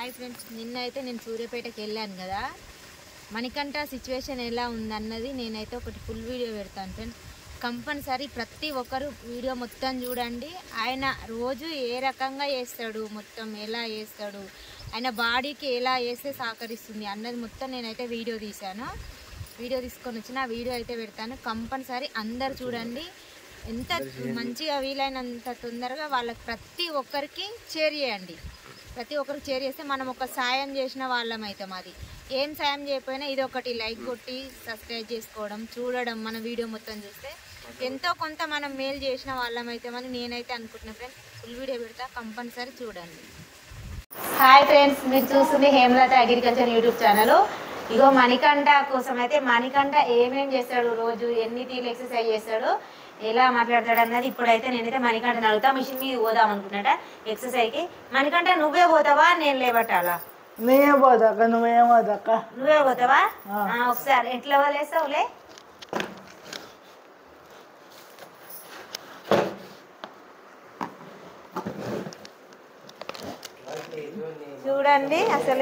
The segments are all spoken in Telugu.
హాయ్ ఫ్రెండ్స్ నిన్న అయితే నేను సూర్యాపేటకి వెళ్ళాను కదా మణికంఠ సిచ్యువేషన్ ఎలా ఉందన్నది నేనైతే ఒకటి ఫుల్ వీడియో పెడతాను ఫ్రెండ్స్ కంపల్సరీ ప్రతి ఒక్కరు వీడియో మొత్తం చూడండి ఆయన రోజు ఏ రకంగా చేస్తాడు మొత్తం ఎలా చేస్తాడు ఆయన బాడీకి ఎలా వేస్తే సహకరిస్తుంది అన్నది మొత్తం నేనైతే వీడియో తీశాను వీడియో తీసుకొని వచ్చిన ఆ వీడియో అయితే పెడతాను కంపల్సరీ అందరు చూడండి ఎంత మంచిగా వీలైనంత తొందరగా వాళ్ళకి ప్రతి ఒక్కరికి షేర్ చేయండి ప్రతి ఒక్కరికి షేర్ చేస్తే మనం ఒక సాయం చేసిన వాళ్ళం అవుతాం అది ఏం సాయం చేయకపోయినా ఇది ఒకటి లైక్ కొట్టి సబ్స్క్రైబ్ చేసుకోవడం చూడడం మన వీడియో మొత్తం చూస్తే ఎంతో కొంత మనం మేలు చేసిన వాళ్ళం అవుతామని నేనైతే అనుకుంటున్నా ఫ్రెండ్స్ ఫుల్ వీడియో పెడతా కంపల్సరీ చూడండి హాయ్ ఫ్రెండ్స్ మీరు చూస్తుంది హేమలత అగ్రికల్చర్ యూట్యూబ్ ఛానల్ ఇగో మణికంఠ కోసం అయితే మణికంఠ ఏమేం చేస్తాడు రోజు ఎన్ని తీర్లు ఎక్సర్సైజ్ చేస్తాడు ఎలా మాట్లాడతాడు అన్నది ఇప్పుడైతే నేనైతే మణికంఠని అడుగుతా మిషన్ మీద పోదాం అనుకున్నాట ఎక్సర్సైజ్కి మణికంఠ నువ్వే పోతావా నేను లేబట్టాలా నేనే పోతాక నువ్వేం పోతాక నువ్వే పోతావా ఆ. ఆ, ఒకసారి ఎట్లా వదిలేస్తావులే చూడండి అసలు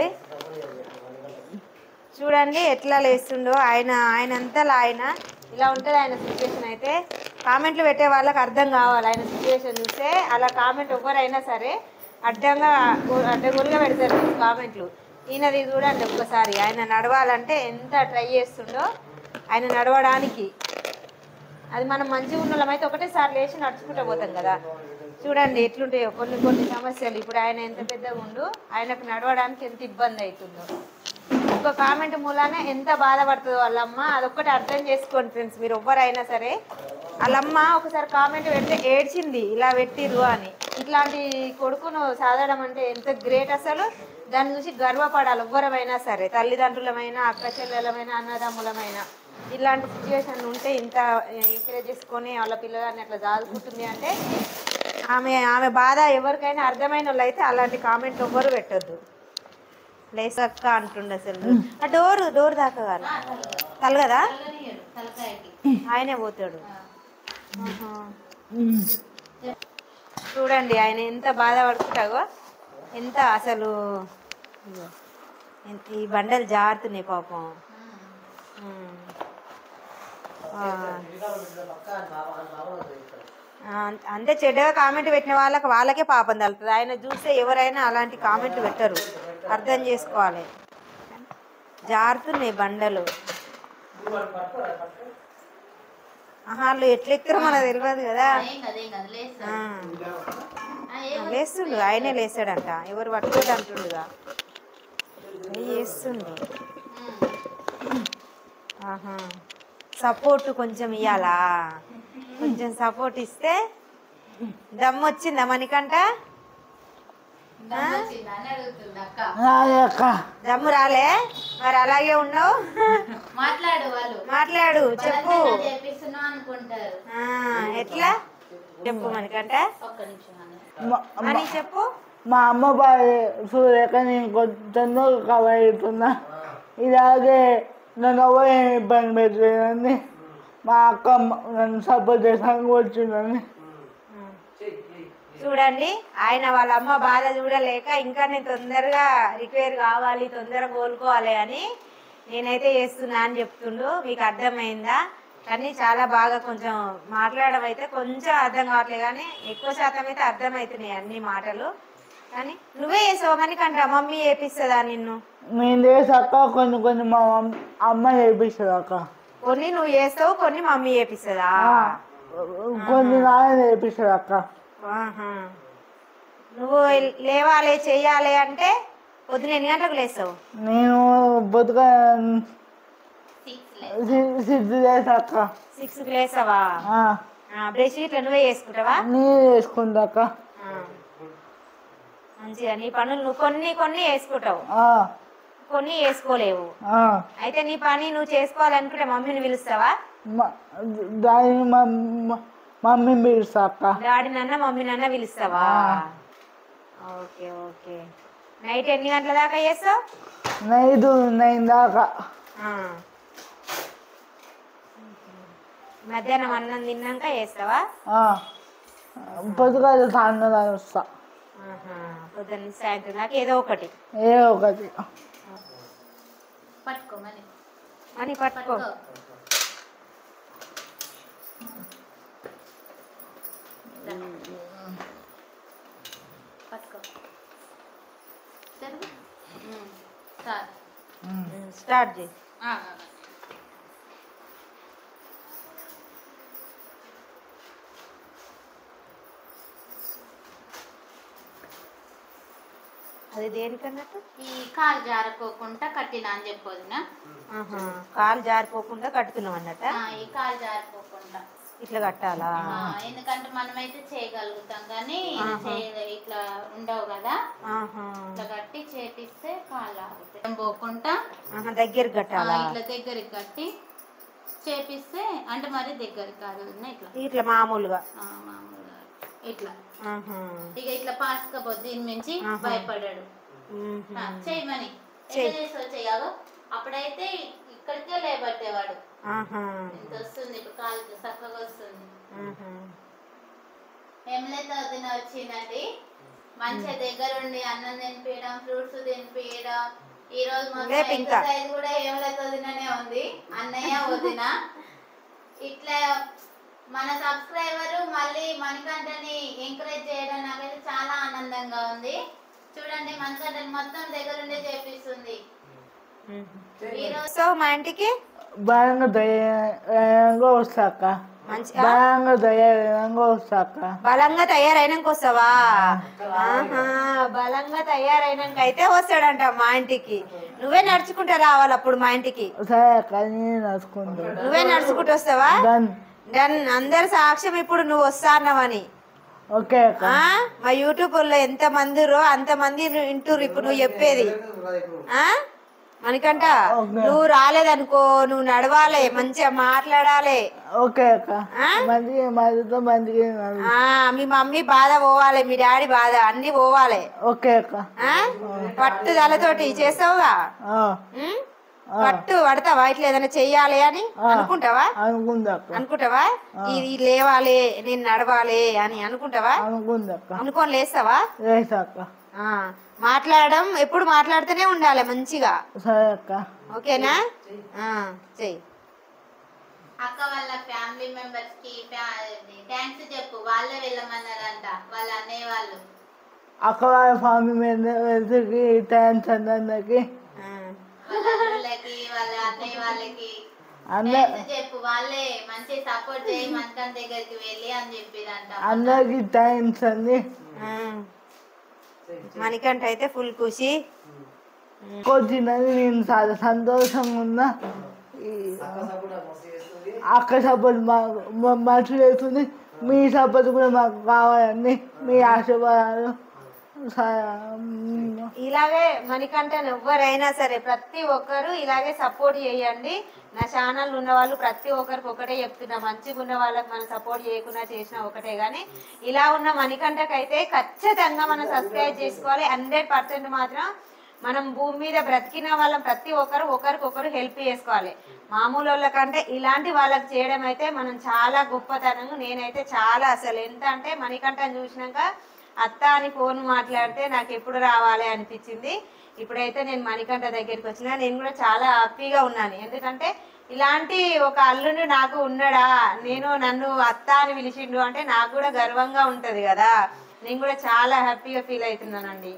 చూడండి ఎట్లా లేస్తుండో ఆయన ఆయన అంతలా ఆయన ఇలా ఉంటుంది ఆయన సిచ్యువేషన్ అయితే కామెంట్లు పెట్టే వాళ్ళకి అర్థం కావాలి ఆయన సిచ్యువేషన్ చూస్తే అలా కామెంట్ ఎవరైనా సరే అడ్డంగా అడ్డగోలుగా పెడతారు కామెంట్లు ఈయనది చూడండి ఒక్కసారి ఆయన నడవాలంటే ఎంత ట్రై చేస్తుండో ఆయన నడవడానికి అది మనం మంచిగా ఉన్న వాళ్ళమైతే ఒకటేసారి లేచి నడుచుకుంటూ పోతాం కదా చూడండి ఎట్లుంటాయో కొన్ని కొన్ని సమస్యలు ఇప్పుడు ఆయన ఎంత పెద్దగా ఉండు ఆయనకు నడవడానికి ఎంత ఇబ్బంది అవుతుందో ఒక కామెంట్ మూలాన ఎంత బాధపడుతుందో వాళ్ళమ్మ అదొక్కటి అర్థం చేసుకోండి ఫ్రెండ్స్ మీరు ఎవ్వరైనా సరే వాళ్ళమ్మ ఒకసారి కామెంట్ పెడితే ఏడ్చింది ఇలా పెట్టిర్రు అని ఇట్లాంటి కొడుకును సాధడం అంటే ఎంత గ్రేట్ అసలు దాన్ని చూసి గర్వపడాలి ఎవ్వరమైనా సరే తల్లిదండ్రులమైనా అక్క చెల్లెలమైనా అన్నదమ్ములమైనా ఇలాంటి సిచ్యువేషన్ ఉంటే ఇంత ఎంకరేజ్ చేసుకొని వాళ్ళ పిల్లగాన్ని అట్లా చదువుకుంటుంది అంటే ఆమె ఆమె బాధ ఎవరికైనా అర్థమైన వాళ్ళు అయితే అలాంటి కామెంట్ ఎవ్వరు పెట్టొద్దు లేస్ అక్క అంటుండే అసలు ఆ డోర్ డోర్ దాకా కాదు తలగదా ఆయనే పోతాడు ఆహా. చూడండి ఆయన ఎంత బాధపడుకుంటాగో ఎంత అసలు ఇగో, ఎంత- ఈ బండలు జారుతున్నాయి పాపం ఉమ్. ఆ. ఆ, అంతే చెడ్డగా కామెంట్ పెట్టిన వాళ్ళకి వాళ్ళకే పాపం తగులుతుంది ఆయన చూస్తే ఎవరైనా అలాంటి కామెంట్ పెట్టరు అర్థం చేసుకోవాలి జారుతున్నాయి బండలు ఆహా, వాళ్ళు ఎట్లా ఎక్కుతారో మనకు తెలియదు కదా ఆ. ఆ, లేస్తుండు ఆయనే లేస్తాడంట ఎవరు పట్టుకోదు అంటుండుగా ఏ చేస్తుండు ఆహా సపోర్ట్ కొంచెం ఇవ్వాలా కొంచెం సపోర్ట్ ఇస్తే దమ్ము వచ్చిందా మనకంట రాదే అక్క దమ్ము రాలే మరి అలాగే ఉన్నావు మాట్లాడు వాళ్ళు మాట్లాడు చెప్పు చేపిస్తున్నావు అనుకుంటారు ఆ, ఎట్లా చెప్పు మనకంట ఒక్క నిమిషం అన్న. మా- అని చెప్పు మా అమ్మ బాగా సూర్యక నేను కొంచెం కవర్ అవుతున్నా ఇలాగే నన్ను ఎవరు ఏం ఇబ్బంది పెట్టలేదని మా అక్క నన్ను సపోర్ట్ చేసానికి వచ్చిందని చూడండి ఆయన వాళ్ళ అమ్మ బాధ చూడలేక ఇంకా నేను తొందరగా రిపేర్ కావాలి తొందరగా కోలుకోవాలి అని నేనైతే చేస్తున్నా అని చెప్తుండు మీకు అర్థమైందా కానీ చాలా బాగా కొంచెం మాట్లాడడం అయితే కొంచెం అర్థం కావట్లేదు కానీ ఎక్కువ శాతం అయితే అర్థమవుతున్నాయి అన్ని మాటలు కానీ నువ్వే చేసావు మనకంట మమ్మీ చేపిస్తుందా నిన్ను నేను చేసాక కొన్ని కొన్ని మా అమ్- అమ్మ చేపిస్తుంది అక్క కొన్ని నువ్వు చేస్తావు కొన్ని మమ్మీ చేపిస్తుందా కొన్ని నాన్న చేపిస్తుంది అక్క ఆహా. నువ్వు లేవాలి చెయ్యాలి అంటే పొద్దున ఎన్ని గంటలకు లేస్తావు నేను బతుక సిక్స్ లే సిద్ధి చేసాక సిక్స్కి లేస్తావా బ్రష్ ఇట్లా నువ్వే చేసుకుంటావా నేను చేసుకుంటా అక్క ఆ. మంచిగా నీ పనులు నువ్వు కొన్ని కొన్ని చేసుకుంటావు ఆ, కొన్ని చేసుకోలేవు ఆ. అయితే నీ పని నువ్వు చేసుకోవాలనుకుంటే మమ్మీని పిలుస్తావా మ- దాన్ని మా మ- మమ్మీ పిలుస్తా అక్క డాడీ నన్న మమ్మీ నన్న పిలుస్తావా ఆ. ఓకే ఓకే నైట్ ఎన్ని గంటల దాకా చేస్తావు నైట్ నైన్ దాకా ఆ. మధ్యాహ్నం అన్నం తిన్నాక చేస్తావా ఆ. పొద్దుగాల సాయంత్రం వస్తా ఆహా. పొద్దున్న సాయంత్రం దాకా ఏదో ఒకటి ఏ ఒకటి పట్టుకో మరి అని పట్టుకో పట్టుకో రా. పట్టుకో జరుగు. ఉమ్, చాలు. స్టార్ట్ చేయి ఆ, ఆ, ఆ. అది దేనికన్నట్టు ఈ కాలు జారుకోకుండా కట్టిన అని చెప్పొదిన ఆహా. కాలు జారిపోకుండా కట్టుతున్నాం అన్నట్ట ఈ కాలు జారుకోకుండా ఇట్లా కట్టాలా ఆ, ఎందుకంటే మనమైతే చేయగలుగుతాం కానీ ఆహా. చేయలే ఇట్లా ఉండవు కదా ఆహా. ఇట్లా కట్టి చేపిస్తే కాళ్ళు ఆగుతాయి ఏం పోకుండా ఆహా, దగ్గరికి ఆ, కట్టాలా ఇట్లా దగ్గరికి కట్టి చేపిస్తే అంటే మరి దగ్గరికి కాదు వదినా, ఇట్లా ఇట్లా మామూలుగా ఆ, మామూలుగా ఇట్లా ఆహా. ఇక ఇట్లా పాసుకపోతే దీని నుంచి ఆహా. భయపడాడు మ్మ్. ఆ, చేయమని చెయ్. ఎట్లా చేసో చెయ్యాలో అప్పుడైతే ఇక్కడికే లేబట్టేవాడు ఆహా. ఇంత వస్తుంది ఇప్పుడు కాలు చక్కగా వస్తుంది ఆహా. హేమలత వదిన వచ్చిందండి మంచిగా దగ్గరుండి అన్నం తినిపించడం ఫ్రూట్స్ తినిపించడం ఈ రోజు మొత్తం లేపు ఇంకా. ఎక్సర్సైజ్ కూడా హేమలత వదిననే ఉంది అన్నయ్య వదిన ఇట్లా మన సబ్స్క్రైబర్ మళ్ళీ మణికంఠని ఎంకరేజ్ చేయడం నాకైతే చాలా ఆనందంగా ఉంది చూడండి మణికంఠని మొత్తం దగ్గరుండి చేపిస్తుంది ఈ రోజు సో మా ఇంటికి బలంగా దయంగా వస్తాక మంచిగా బలంగా దయంగా వస్తాక బలంగా తయారైనాక వస్తావా ఆహా బలంగా తయారైనాక అయితే వస్తాడంట మా ఇంటికి నువ్వే నడుచుకుంటా రావాలి అప్పుడు మా ఇంటికి సరే అక్క నేను నడుచుకుంటాను నువ్వే నడుచుకుంటూ వస్తావా డన్ డన్ అందరి సాక్ష్యం ఇప్పుడు నువ్వు వస్తా అన్నావని ఓకే అక్క ఆ? మా యూట్యూబ్ లో ఎంత మందిరో అంత మంది ఇంటూరు ఇప్పుడు నువ్వు చెప్పేది ఆ మనకంట నువ్వు రాలేదనుకో నువ్వు నడవాలి మంచిగా మాట్లాడాలి ఓకే అక్క ఆ? మంచిగా మంచితో మంచిగా నడు- ఆ మీ మమ్మీ బాధ పోవాలి మీ డాడీ బాధ అన్ని పోవాలి ఓకే అక్క ఆ పట్టుదలతోటి చేస్తావుగా ఆ, ఉం? పట్టు పడతావా ఇట్లా ఏదైనా చెయ్యాలి అని అనుకుంటావా అనుకుంది అక్క అనుకుంటావా ఇది లేవాలి నేను నడవాలి అని అనుకుంటావా అనుకుంది అక్క అనుకోని లేస్తావా వేసాక ఆ, మాట్లాడడం ఎప్పుడు మాట్లాడుతూనే ఉండాలి మంచిగా సరే అక్క ఓకేనా ఆ, చెయ్యి అక్క వాళ్ళ ఫ్యామిలీ మెంబర్స్ కి థ్యాంక్స్ చెప్పు వాళ్ళే వెళ్ళమన్నారంట వాళ్ళ అన్నయ్య వాళ్ళు అక్క వాళ్ళ ఫ్యామిలీ మెంబర్స్కి థ్యాంక్స్ అందరికి ఆ, వాళ్ళ అల్లుళ్ళకి వాళ్ళ అన్నయ్య వాళ్ళకి అందరు థ్యాంక్స్ చెప్పు వాళ్ళే మంచి సపోర్ట్ చేయి మనకన్ దగ్గరికి వెళ్ళి అని చెప్పిరంట అందరికి థ్యాంక్స్ అండి ఆ. మనకంటే అయితే ఫుల్ ఖుషి వచ్చిందని నేను చాలా సంతోషంగా ఉన్నా ఈ అక్క సపోర్ట్ మాకు మంచి చేస్తుంది మీ సపోర్ట్ కూడా మాకు కావాలండి మీ ఆశీర్వాదాలు స- ఇలాగే మనకంటే ఎవరైనా సరే ప్రతి ఒక్కరు ఇలాగే సపోర్ట్ చేయండి నా ఛానల్ ఉన్న వాళ్ళు ప్రతి ఒక్కరికి ఒకటే చెప్తున్నా మంచిగా ఉన్న వాళ్ళకి మనం సపోర్ట్ చేయకుండా చేసినా ఒకటే కానీ ఇలా ఉన్న మణికంటకైతే ఖచ్చితంగా మనం సబ్స్క్రైబ్ చేసుకోవాలి హండ్రెడ్ పర్సెంట్ మాత్రం మనం భూమి మీద బ్రతికిన వాళ్ళం ప్రతి ఒక్కరు ఒకరికొకరు హెల్ప్ చేసుకోవాలి మామూలు వాళ్ళకంటే ఇలాంటి వాళ్ళకి చేయడం అయితే మనం చాలా గొప్పతనంగా నేనైతే చాలా అసలు ఎంత అంటే మణికంఠని చూసినాక అత్త అని ఫోన్ మాట్లాడితే నాకు ఎప్పుడు రావాలి అనిపించింది ఇప్పుడైతే నేను మణికంఠ దగ్గరికి వచ్చిన నేను కూడా చాలా హ్యాపీగా ఉన్నాను ఎందుకంటే ఇలాంటి ఒక అల్లుడు నాకు ఉన్నాడా నేను నన్ను అత్త అని పిలిచిండు అంటే నాకు కూడా గర్వంగా ఉంటది కదా నేను కూడా చాలా హ్యాపీగా ఫీల్ అవుతున్నానండి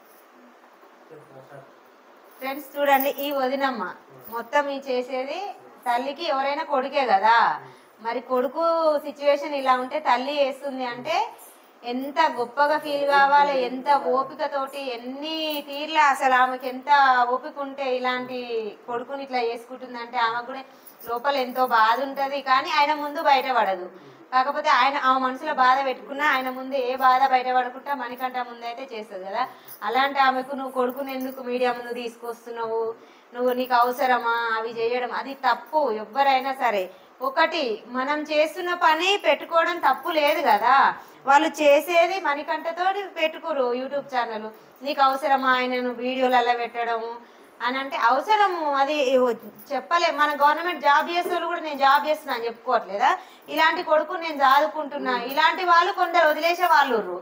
ఫ్రెండ్స్ చూడండి ఈ వదినమ్మ మొత్తం ఈ చేసేది తల్లికి ఎవరైనా కొడుకే కదా మరి కొడుకు సిచ్యువేషన్ ఇలా ఉంటే తల్లి వేస్తుంది అంటే ఎంత గొప్పగా ఫీల్ కావాలి ఎంత ఓపికతోటి ఎన్ని తీర్ల అసలు ఆమెకి ఎంత ఓపిక ఉంటే ఇలాంటి కొడుకుని ఇట్లా చేసుకుంటుందంటే ఆమెకు కూడా లోపల ఎంతో బాధ ఉంటది కానీ ఆయన ముందు బయటపడదు కాకపోతే ఆయన ఆ మనసులో బాధ పెట్టుకున్నా ఆయన ముందు ఏ బాధ బయటపడకుండా మనకంట ముందు అయితే చేస్తుంది కదా అలాంటి ఆమెకు నువ్వు కొడుకుని ఎందుకు మీడియా ముందు తీసుకొస్తున్నావు నువ్వు నీకు అవసరమా అవి చేయడం అది తప్పు ఎవ్వరైనా సరే ఒకటి మనం చేస్తున్న పని పెట్టుకోవడం తప్పు లేదు కదా వాళ్ళు చేసేది మణికంఠతో పెట్టుకోరు యూట్యూబ్ ఛానల్ నీకు అవసరమా ఆయనను వీడియోలలో పెట్టడము అని అంటే అవసరము అది చెప్పలే మన గవర్నమెంట్ జాబ్ చేసే వాళ్ళు కూడా నేను జాబ్ చేస్తున్నా అని చెప్పుకోవట్లేదా ఇలాంటి కొడుకు నేను చదువుకుంటున్నా ఇలాంటి వాళ్ళు కొందరు వదిలేసే వాళ్ళు ఉర్రు.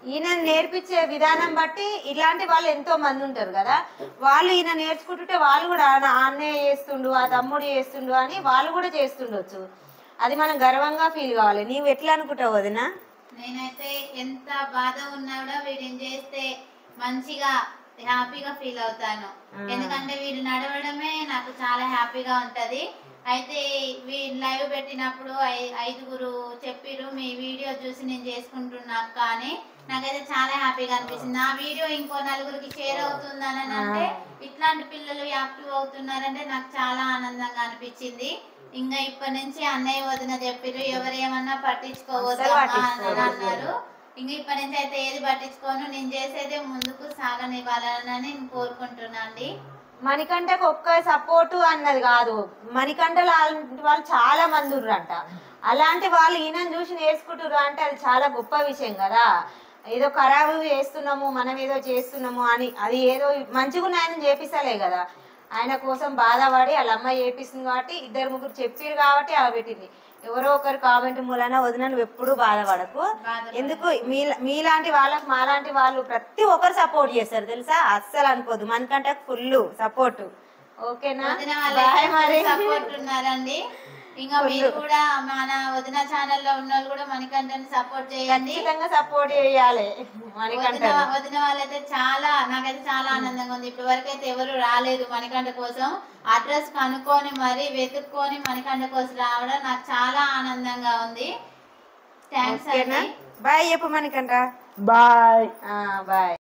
ఈయన నేర్పించే విధానం బట్టి ఇలాంటి వాళ్ళు ఎంతో మంది ఉంటారు కదా వాళ్ళు ఈయన నేర్చుకుంటుంటే వాళ్ళు కూడా "ఆ, నా అన్నయ్య చేస్తుండు ఆ తమ్ముడు చేస్తుండు అని వాళ్ళు కూడా చేస్తుండొచ్చు అది మనం గర్వంగా ఫీల్ కావాలి నీవు ఎట్లా అనుకుంటావు వదినా నేనైతే ఎంత బాధ ఉన్నా కూడా వీడిని చేస్తే మంచిగా హ్యాపీగా ఫీల్ అవుతాను ఎందుకంటే వీడు నడవడమే నాకు చాలా హ్యాపీగా ఉంటది అయితే వీడు లైవ్ పెట్టినప్పుడు ఐ- ఐదుగురు చెప్పిరు మీ వీడియో చూసి నేను చేసుకుంటున్నా అక్క అని నాకైతే చాలా హ్యాపీగా అనిపించింది నా వీడియో ఇంకో నలుగురికి షేర్ అవుతుందని అంటే ఇట్లాంటి పిల్లలు యాక్టివ్ అవుతున్నారంటే నాకు చాలా ఆనందంగా అనిపించింది ఇంకా ఇప్పటి నుంచి అన్నయ్య వదిన చెప్పిరు ఎవరు ఏమన్నా పట్టించుకోవద్దు అస్సలు అమ్మా అని పట్టించుకోవద్దు. అన్నారు ఇంక ఇప్పటి నుంచి అయితే ఏది పట్టించుకోను నేను చేసేదే ముందుకు సాగనివ్వాలని నేను కోరుకుంటున్నా అండి మణికంఠకు ఒక్క సపోర్టు అన్నది కాదు మణికంఠ లాంటి వాళ్ళు చాలా మంది ఉర్రంట అలాంటి వాళ్ళు ఈయనను చూసి నేర్చుకుంటుర్రు అంటే అది చాలా గొప్ప విషయం కదా ఏదో ఖరాబు చేస్తున్నాము మనం ఏదో చేస్తున్నాము అని అది ఏదో మంచిగా ఆయన చేపిస్తలే కదా ఆయన కోసం బాధపడి వాళ్ళ అమ్మాయి చేపిస్తుంది కాబట్టి ఇద్దరు ముగ్గురు చెప్పారు కాబట్టి అలా పెట్టింది ఎవరో ఒకరు కామెంట్ మూలన వదిన నువ్వు ఎప్పుడూ బాధపడకు బాధపడకు. ఎందుకు మీ మీలాంటి వాళ్ళకి మాలాంటి వాళ్ళు ప్రతి ఒక్కరు సపోర్ట్ చేస్తారు తెలుసా అస్సలు అనుకోదు మనకంటే ఫుల్ సపోర్ట్ ఓకేనా వదిన బాయ్ మరి వాళ్ళ సపోర్ట్ ఉన్నారండి ఇంకా మీరు కూడా మన వదిన ఛానల్లో ఉన్న వాళ్ళు కూడా మణికంఠని సపోర్ట్ చేయండి ఖచ్చితంగా సపోర్ట్ చేయాలి మనకంటే వదిన వదిన వాళ్ళైతే చాలా నాకైతే చాలా ఆనందంగా ఉంది ఇప్పటి వరకు అయితే ఎవరు రాలేదు మణికంఠ కోసం అడ్రస్ కనుక్కొని మరి వెతుక్కొని మణికంఠ కోసం రావడం నాకు చాలా ఆనందంగా ఉంది థ్యాంక్స్ ఓకేనా అండి బాయ్ చెప్పు మనకంట బాయ్ బాయ్